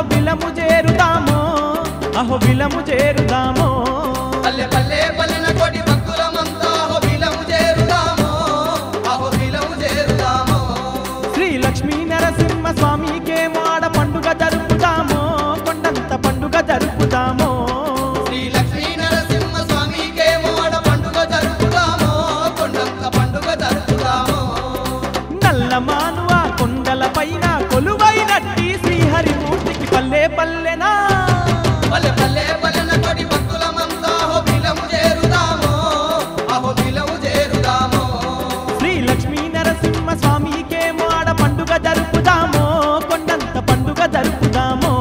బిలము చేరుదామో అహో బిలము చేరుదామో పల్లె పల్లె పల్లెన కోటి భక్తులమంతా అహోబిలము చేరుదాము అహోబిలము చేరుదాము శ్రీ లక్ష్మీ నరసింహ స్వామికే మాడ పండుగ జరుపుదామో కొండంత పండుగ జరుపుదామో శ్రీ లక్ష్మీ నరసింహ స్వామికే మోడ పండుగ జరుపుదాము కొండంత పండుగ జరుపుదాము నల్ల మానువ కొండల పైన కొలువైనట్టి శ్రీహరిమూర్తికి పల్లె పల్లెనా పల్లె పల్లె పల్లెన కోటి భక్తులమంతా అహోబిలము చేరుదాము అహోబిలము చేరుదాము శ్రీ లక్ష్మీ నరసింహ స్వామికే మాడ పండుగ జరుపుదామో కొండంత పండుగ జరుపుదామో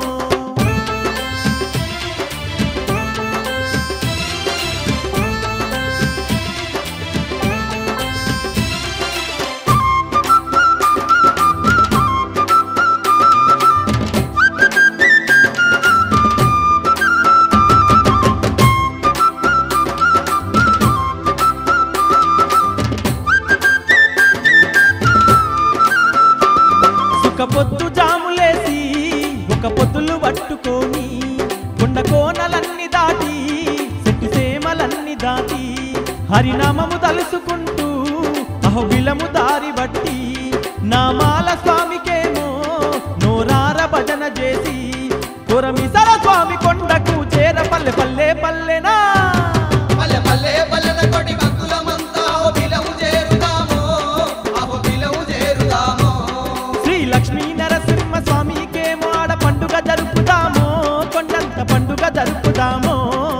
సుఖ పొద్దు జాములేసి ఒక పొద్దులు పట్టుకొని కొండ కోనలన్నీ దాటి చెట్టు సేమలన్నీ దాటి హరినామము తలుసుకుంటూ అహోబిలము దారి బట్టి నామాల స్వామికేమో నోరార భజన చేసి కొరమిసర స్వామి కొండకు చేర పల్లె పల్లె పల్లెనా పల్లె పల్లె పల్లెన కోటి భక్తులమంతా అహోబిలము చేరుదాము అహోబిలము చేరుదాము శ్రీ లక్ష్మీ నరసింహ స్వామికే మాడ పండుగ జరుపుదామో కొండంత పండుగ జరుపుదామో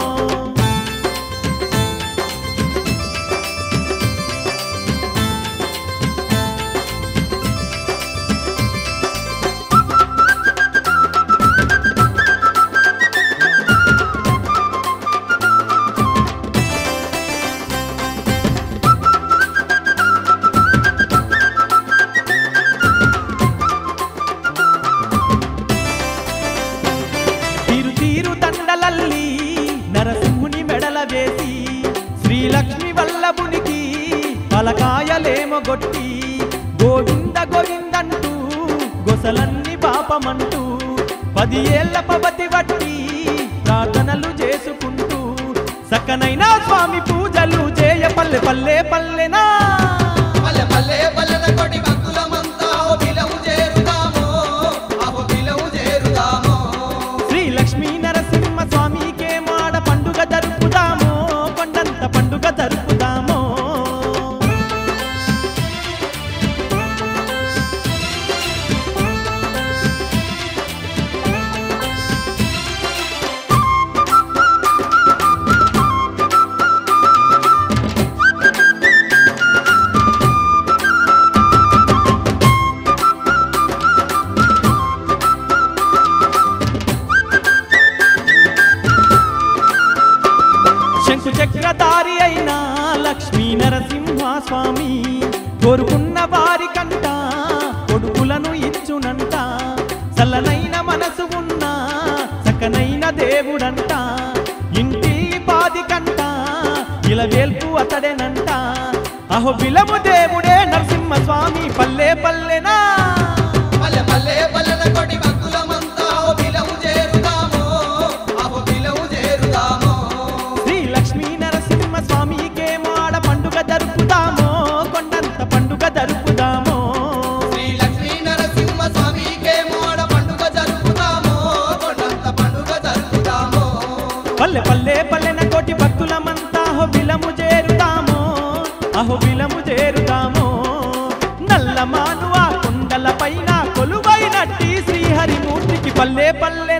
తీరు తీరు దండలల్లి నరసింహుని మెడల వేసి శ్రీలక్ష్మి వల్లభునికి పలకాయలేమో గొట్టి గోవింద గోవిందంటూ గొసలన్ని పాపమంటూ పది ఏళ్ల పవతి బట్టి ప్రార్థనలు చేసుకుంటూ సక్కనైన స్వామి పూజలు చేయ పల్లె పల్లె పల్లెనా పల్లె పల్లె పల్లెన కోటి భక్తులమంతా అహోబిలము చేరుదాము అహోబిలము చేరుదాము శ్రీ లక్ష్మీ నరసింహ స్వామికే మాడ పండుగ జరుపుదామో కొండంత పండుగ జరుపుదామో శంకు చక్రధారి అయిన లక్ష్మీ నరసింహ స్వామి కోరుకున్న వారి కంట కొడుకులను ఇచ్చునంట చల్లనైన మనసు ఉన్న చక్కనైన దేవుడంట ఇంటి పాది కంట ఇలా వేల్పు అతడేనంట అహో బిలము దేవుడే నరసింహ స్వామి పల్లె పల్లెనా పల్లె పల్లె పల్లెన కోటి భక్తులమంతా అహోబిలము చేరుదాము అహోబిలము చేరుదాము శ్రీ లక్ష్మీ నరసింహ స్వామికే మాడ పండుగ జరుపుదామో కొండంత పండుగ జరుపుదామో శ్రీ లక్ష్మీ నరసింహ స్వామికే మోడ పండుగ జరుపుదాము కొండంత పండుగ జరుపుదాము పల్లె పల్లె పల్లెన కోటి భక్తులమంతా అహో బిలము చేరుదామో అహో బిలము చేరుదామో నల్ల మానువ కొండల పైన కొలువైనట్టి శ్రీహరిమూర్తికి పల్లె పల్లె